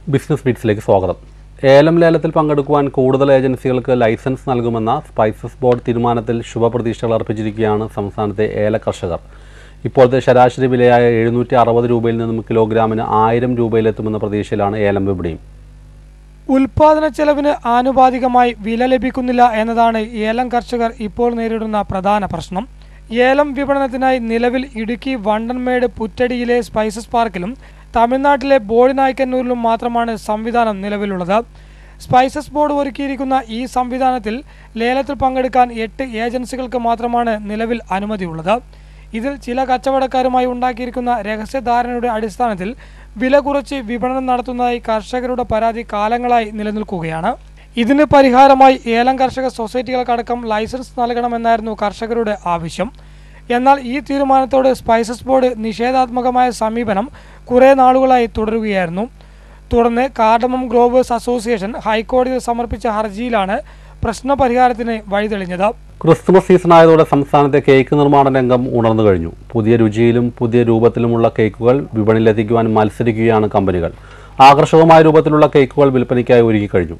business ബീറ്റ്സിലേക്ക് സ്വാഗതം ഏലം ലേലത്തിൽ പങ്കെടുക്കുവാൻ കൂടുതൽ ഏജൻസികൾക്ക് ലൈസൻസ് നൽകുമെന്ന സ്പൈസസ് ബോർഡ് തീരുമാനത്തിൽ ശുഭപ്രതീക്ഷകൾ അർപ്പിച്ചിരിക്കുകയാണ് സംസ്ഥാനത്തെ ഏല കർഷകർ ഇപ്പോഴത്തെ ശരാശരി വിലയായ എഴുന്നൂറ്റി അറുപത് രൂപയിൽ നിന്നും കിലോഗ്രാമിന് ആയിരം രൂപയിലെത്തുമെന്ന പ്രതീക്ഷയിലാണ് ഏലം വിപണിയും ഉൽപാദന ചെലവിന് ആനുപാതികമായി വില ലഭിക്കുന്നില്ല എന്നതാണ് ഏലം കർഷകർ ഇപ്പോൾ നേരിടുന്ന പ്രധാന പ്രശ്നം ഏലം വിപണനത്തിനായി നിലവിൽ ഇടുക്കി വണ്ടൻമേട് പുറ്റടിയിലെ സ്പൈസസ് പാർക്കിലും തമിഴ്നാട്ടിലെ ബോഡിനായ്ക്കന്നൂരിലും മാത്രമാണ് സംവിധാനം നിലവിലുള്ളത് സ്പൈസസ് ബോർഡ് ഒരുക്കിയിരിക്കുന്ന ഈ സംവിധാനത്തിൽ ലേലത്തിൽ പങ്കെടുക്കാൻ എട്ട് ഏജൻസികൾക്ക് മാത്രമാണ് നിലവിൽ അനുമതിയുള്ളത് ഇതിൽ ചില കച്ചവടക്കാരുമായി ഉണ്ടാക്കിയിരിക്കുന്ന രഹസ്യധാരണയുടെ അടിസ്ഥാനത്തിൽ വില കുറച്ച് വിപണനം നടത്തുന്നതായി കർഷകരുടെ പരാതി കാലങ്ങളായി നിലനിൽക്കുകയാണ് ഇതിന് പരിഹാരമായി ഏലം കർഷക സൊസൈറ്റികൾക്കടക്കം ലൈസൻസ് നൽകണമെന്നായിരുന്നു കർഷകരുടെ ആവശ്യം എന്നാൽ ഈ തീരുമാനത്തോട് സ്പൈസസ് ബോർഡ് നിഷേധാത്മകമായ സമീപനം കുറേ നാളുകളായി തുടരുകയായിരുന്നു തുടർന്ന് കാർഡമം ഗ്രോവേഴ്സ് അസോസിയേഷൻ ഹൈക്കോടതിയിൽ സമർപ്പിച്ച ഹർജിയിലാണ് പ്രശ്നപരിഹാരത്തിന് വഴിതെളിഞ്ഞത് ക്രിസ്മസ് സീസൺ ആയതോടെ സംസ്ഥാനത്തെ കേക്ക് നിർമ്മാണ രംഗം ഉണർന്നു കഴിഞ്ഞു പുതിയ രുചിയിലും പുതിയ രൂപത്തിലുമുള്ള കേക്കുകൾ വിപണിയിലെത്തിക്കുവാൻ മത്സരിക്കുകയാണ് കമ്പനികൾ ആകർഷകമായ രൂപത്തിലുള്ള കേക്കുകൾ വിൽപ്പനയ്ക്കായി ഒരുക്കിക്കഴിഞ്ഞു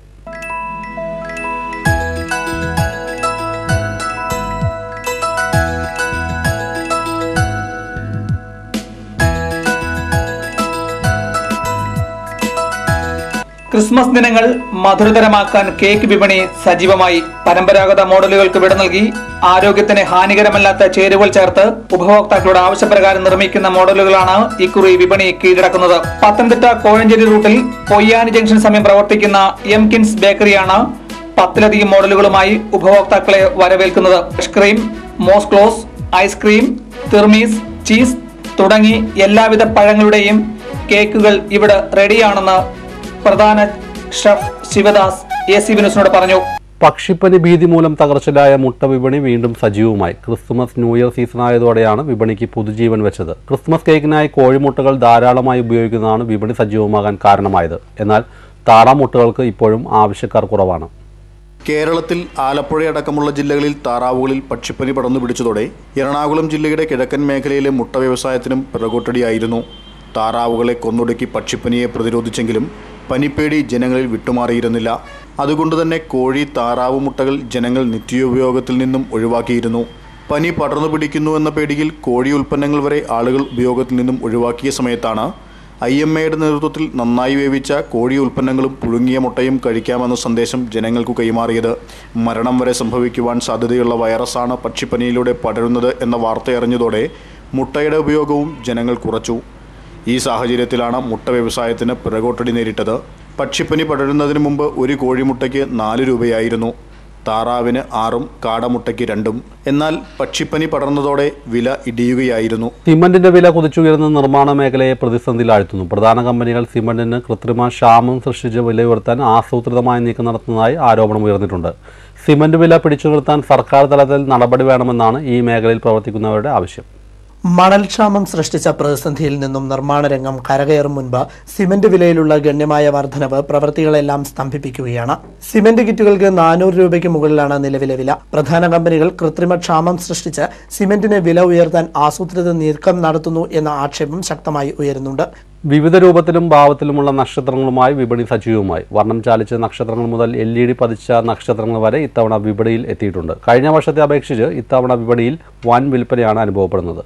ക്രിസ്മസ് ദിനങ്ങൾ മധുരതരമാക്കാൻ കേക്ക് വിപണി സജീവമായി പരമ്പരാഗത മോഡലുകൾക്ക് വിട നൽകി ആരോഗ്യത്തിന് ഹാനികരമല്ലാത്ത ചേരുവകൾ ചേർത്ത് ഉപഭോക്താക്കളുടെ ആവശ്യപ്രകാരം നിർമ്മിക്കുന്ന മോഡലുകളാണ് ഇക്കുറി വിപണി കീഴടക്കുന്നത് പത്തനംതിട്ട കോഴഞ്ചേരി റൂട്ടിൽ പൊയ്യാനി ജംഗ്ഷൻ സമയം പ്രവർത്തിക്കുന്ന എം കിൻസ് ബേക്കറിയാണ് പത്തിലധികം മോഡലുകളുമായി ഉപഭോക്താക്കളെ വരവേൽക്കുന്നത് ഐസ്ക്രീം മോസ്ക്ലോസ് ഐസ്ക്രീം തിർമീസ് ചീസ് തുടങ്ങി എല്ലാവിധ പഴങ്ങളുടെയും കേക്കുകൾ ഇവിടെ റെഡിയാണെന്ന് പ്രധാന ഷെഫ് ശിവദാസ് എ സി വിനുസിനോട് പറഞ്ഞു പക്ഷിപ്പനി ഭീതി മൂലം തകർച്ചയിലായ മുട്ട വിപണി വീണ്ടും സജീവമായി ക്രിസ്മസ് ന്യൂ ഇയർ സീസൺ ആയതോടെയാണ് വിപണിക്ക് പുതുജീവൻ വെച്ചത് ക്രിസ്മസ് കേക്കിനായി കോഴിമുട്ടകൾ ധാരാളമായി ഉപയോഗിക്കുന്നതാണ് വിപണി സജീവമാകാൻ കാരണമായത് എന്നാൽ താറാമുട്ടകൾക്ക് ഇപ്പോഴും ആവശ്യക്കാർ കുറവാണ് കേരളത്തിൽ ആലപ്പുഴയടക്കമുള്ള ജില്ലകളിൽ താറാവുകളിൽ പക്ഷിപ്പനി പടർന്നു പിടിച്ചതോടെ എറണാകുളം ജില്ലയുടെ കിഴക്കൻ മേഖലയിലെ മുട്ട വ്യവസായത്തിനും പിറകോട്ടടിയായിരുന്നു താറാവുകളെ കൊന്നൊടുക്കി പക്ഷിപ്പനിയെ പ്രതിരോധിച്ചെങ്കിലും പനിപ്പേടി ജനങ്ങളിൽ വിട്ടുമാറിയിരുന്നില്ല അതുകൊണ്ട് തന്നെ കോഴി താറാവ് മുട്ടകൾ ജനങ്ങൾ നിത്യോപയോഗത്തിൽ നിന്നും ഒഴിവാക്കിയിരുന്നു പനി പടർന്നു പിടിക്കുന്നു എന്ന പേടിയിൽ കോഴി ഉൽപ്പന്നങ്ങൾ വരെ ആളുകൾ ഉപയോഗത്തിൽ നിന്നും ഒഴിവാക്കിയ സമയത്താണ് ഐ എം എയുടെ നേതൃത്വത്തിൽ നന്നായി വേവിച്ച കോഴി ഉൽപ്പന്നങ്ങളും പുഴുങ്ങിയ മുട്ടയും കഴിക്കാമെന്ന സന്ദേശം ജനങ്ങൾക്കു കൈമാറിയത് മരണം വരെ സംഭവിക്കുവാൻ സാധ്യതയുള്ള വൈറസാണ് പക്ഷിപ്പനിയിലൂടെ പടരുന്നത് എന്ന വാർത്തയറിഞ്ഞതോടെ മുട്ടയുടെ ഉപയോഗവും ജനങ്ങൾ കുറച്ചു ഈ സാഹചര്യത്തിലാണ് മുട്ട വ്യവസായത്തിന് പിറകോട്ടടി നേരിട്ടത് പക്ഷിപ്പനി പടരുന്നതിന് മുമ്പ് ഒരു കോഴിമുട്ടയ്ക്ക് നാല് രൂപയായിരുന്നു താറാവിന് ആറും കാടമുട്ടയ്ക്ക് രണ്ടും എന്നാൽ പക്ഷിപ്പനി പടർന്നതോടെ വില ഇടിയുകയായിരുന്നു സിമന്റിന്റെ വില കുതിച്ചുയർന്ന നിർമ്മാണ മേഖലയെ പ്രതിസന്ധിയിലാഴ്ത്തുന്നു പ്രധാന കമ്പനികൾ സിമന്റിന് കൃത്രിമ ക്ഷാമം സൃഷ്ടിച്ച് വില ഉയർത്താൻ ആസൂത്രിതമായ നീക്കം നടത്തുന്നതായി ആരോപണം ഉയർന്നിട്ടുണ്ട് സിമന്റ് വില പിടിച്ചു നിർത്താൻ സർക്കാർ തലത്തിൽ നടപടി വേണമെന്നാണ് ഈ മേഖലയിൽ പ്രവർത്തിക്കുന്നവരുടെ ആവശ്യം മണൽക്ഷാമം സൃഷ്ടിച്ച പ്രതിസന്ധിയിൽ നിന്നും നിർമ്മാണ രംഗം കരകയറും മുൻപ് സിമന്റ് വിലയിലുള്ള ഗണ്യമായ വർധനവ് പ്രവൃത്തികളെല്ലാം സ്തംഭിപ്പിക്കുകയാണ് സിമന്റ് കിറ്റുകൾക്ക് നാനൂറ് രൂപയ്ക്ക് മുകളിലാണ് നിലവിലെ വില പ്രധാന കമ്പനികൾ കൃത്രിമ ക്ഷാമം സൃഷ്ടിച്ച് സിമന്റിന് വില ഉയർത്താൻ ആസൂത്രിത നീക്കം നടത്തുന്നു എന്ന ആക്ഷേപം ശക്തമായി ഉയരുന്നുണ്ട് വിവിധ രൂപത്തിലും ഭാവത്തിലുമുള്ള നക്ഷത്രങ്ങളുമായി വിപണി സജീവമായി വർണ്ണം ചാലിച്ച നക്ഷത്രങ്ങൾ മുതൽ എൽ ഇ ഡി പതിച്ച നക്ഷത്രങ്ങൾ വരെ ഇത്തവണ വിപണിയിൽ എത്തിയിട്ടുണ്ട് കഴിഞ്ഞ വർഷത്തെ അപേക്ഷിച്ച് ഇത്തവണ വിപണിയിൽ വൻ വിൽപ്പനയാണ് അനുഭവപ്പെടുന്നത്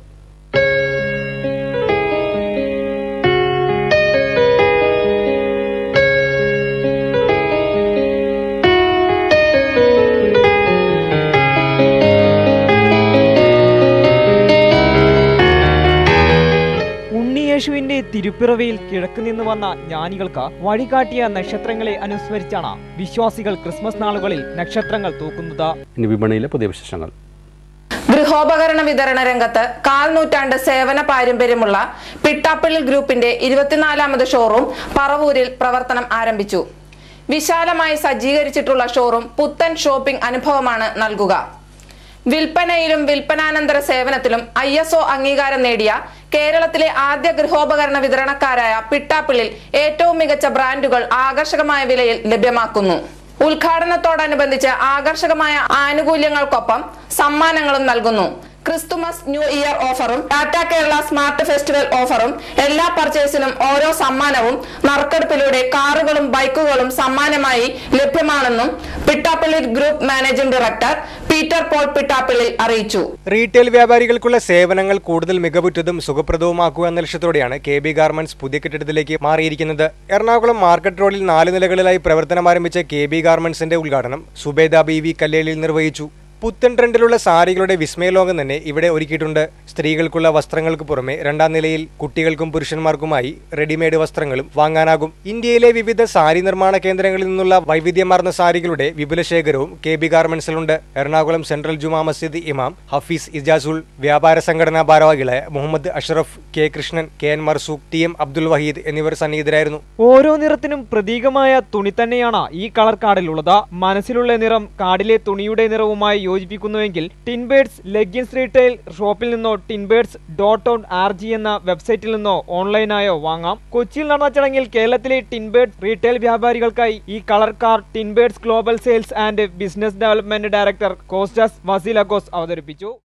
ഉണ്ണിയേശുവിന്റെ തിരുപ്പിറവിയിൽ കിഴക്കുനിന്ന് വന്ന ജ്ഞാനികൾക്ക് വഴികാട്ടിയ നക്ഷത്രങ്ങളെ അനുസ്മരിച്ചാണ് വിശ്വാസികൾ ക്രിസ്മസ് നാളുകളിൽ നക്ഷത്രങ്ങൾ തൂക്കുന്നത് ഇനി വിപണിയിലെ പുതിയ വിശേഷങ്ങൾ ഗൃഹോപകരണ വിതരണ രംഗത്ത് കാൽ നൂറ്റാണ്ട് സേവന പാരമ്പര്യമുള്ള പിട്ടാപ്പിള്ളി ഗ്രൂപ്പിന്റെ ഇരുപത്തിനാലാമത് ഷോറൂം പറവൂരിൽ പ്രവർത്തനം ആരംഭിച്ചു വിശാലമായി സജ്ജീകരിച്ചിട്ടുള്ള ഷോറൂം പുത്തൻ ഷോപ്പിംഗ് അനുഭവമാണ് നൽകുക വിൽപ്പനയിലും വിൽപ്പനാനന്തര സേവനത്തിലും ഐ എസ് ഒ അംഗീകാരം നേടിയ കേരളത്തിലെ ആദ്യ ഗൃഹോപകരണ വിതരണക്കാരായ പിട്ടാപ്പിള്ളിൽ ഏറ്റവും മികച്ച ബ്രാൻഡുകൾ ആകർഷകമായ വിലയിൽ ലഭ്യമാക്കുന്നു ഉദ്ഘാടനത്തോടനുബന്ധിച്ച് ആകർഷകമായ ആനുകൂല്യങ്ങൾക്കൊപ്പം സമ്മാനങ്ങളും നൽകുന്നു ക്രിസ്തുമസ് ന്യൂ ഇയർ ഓഫറും ടാറ്റ കേരള സ്മാർട്ട് ഫെസ്റ്റിവൽ ഓഫറും എല്ലാ പർച്ചേസിനും ഓരോ സമ്മാനവും നറുക്കെടുപ്പിലൂടെ കാറുകളും ബൈക്കുകളും സമ്മാനമായി ലഭ്യമാണെന്നും Pittappally group managing director Peter Paul Pittappally അറിയിച്ചു റീറ്റെയിൽ വ്യാപാരികൾക്കുള്ള സേവനങ്ങൾ കൂടുതൽ മികവുറ്റതും സുഖപ്രദവുമാക്കുക എന്ന ലക്ഷ്യത്തോടെയാണ് കെ ബി ഗാർമെന്റ്സ് പുതിയ കെട്ടിടത്തിലേക്ക് മാറിയിരിക്കുന്നത് എറണാകുളം മാർക്കറ്റ് റോഡിൽ നാല് നിലകളിലായി പ്രവർത്തനം ആരംഭിച്ച കെ ബി ഗാർമെന്റ്സിന്റെ ഉദ്ഘാടനം സുബേദ ബി വി കല്ലേലിൽ നിർവഹിച്ചു പുത്തൻ ട്രെൻഡിലുള്ള സാരികളുടെ വിസ്മയലോകം തന്നെ ഇവിടെ ഒരുക്കിയിട്ടുണ്ട് സ്ത്രീകൾക്കുള്ള വസ്ത്രങ്ങൾക്ക് പുറമെ രണ്ടാം നിലയിൽ കുട്ടികൾക്കും പുരുഷന്മാർക്കുമായി റെഡിമെയ്ഡ് വസ്ത്രങ്ങളും വാങ്ങാനാകും ഇന്ത്യയിലെ വിവിധ സാരി നിർമ്മാണ കേന്ദ്രങ്ങളിൽ നിന്നുള്ള വൈവിധ്യമാർന്ന സാരികളുടെ വിപുല ശേഖരവും കെ ബി ഗാർമെന്റ്സിലുണ്ട് എറണാകുളം സെൻട്രൽ ജുമാ മസ്ജിദ് ഇമാം ഹഫീസ് ഇജാസുൽ വ്യാപാര സംഘടനാ ഭാരവാഹികളായ Muhammad Ashraf K Krishnan K N Marzooq T M Abdul Waheed എന്നിവർ സന്നിഹിതരായിരുന്നു ഓരോ നിറത്തിനും പ്രതീകമായ തുണി തന്നെയാണ് ഈ കളർ കാർഡിലുള്ളത് മനസ്സിലുള്ള നിറം കാർഡിലെ തുണിയുടെ നിറവുമായി യോജിപ്പിക്കുന്നുവെങ്കിൽ ടിൻബേഡ്സ് ലെഗിൻസ് റീറ്റെയിൽ ഷോപ്പിൽ നിന്നോ Twinbirds dot O R G എന്ന വെബ്സൈറ്റിൽ നിന്നോ ഓൺലൈനായോ വാങ്ങാം കൊച്ചിയിൽ നടന്ന ചടങ്ങിൽ കേരളത്തിലെ ടിൻബേഡ്സ് റീറ്റെയിൽ വ്യാപാരികൾക്കായി ഈ colour card Twinbirds global sales and business development director Costas Vasilakos അവതരിപ്പിച്ചു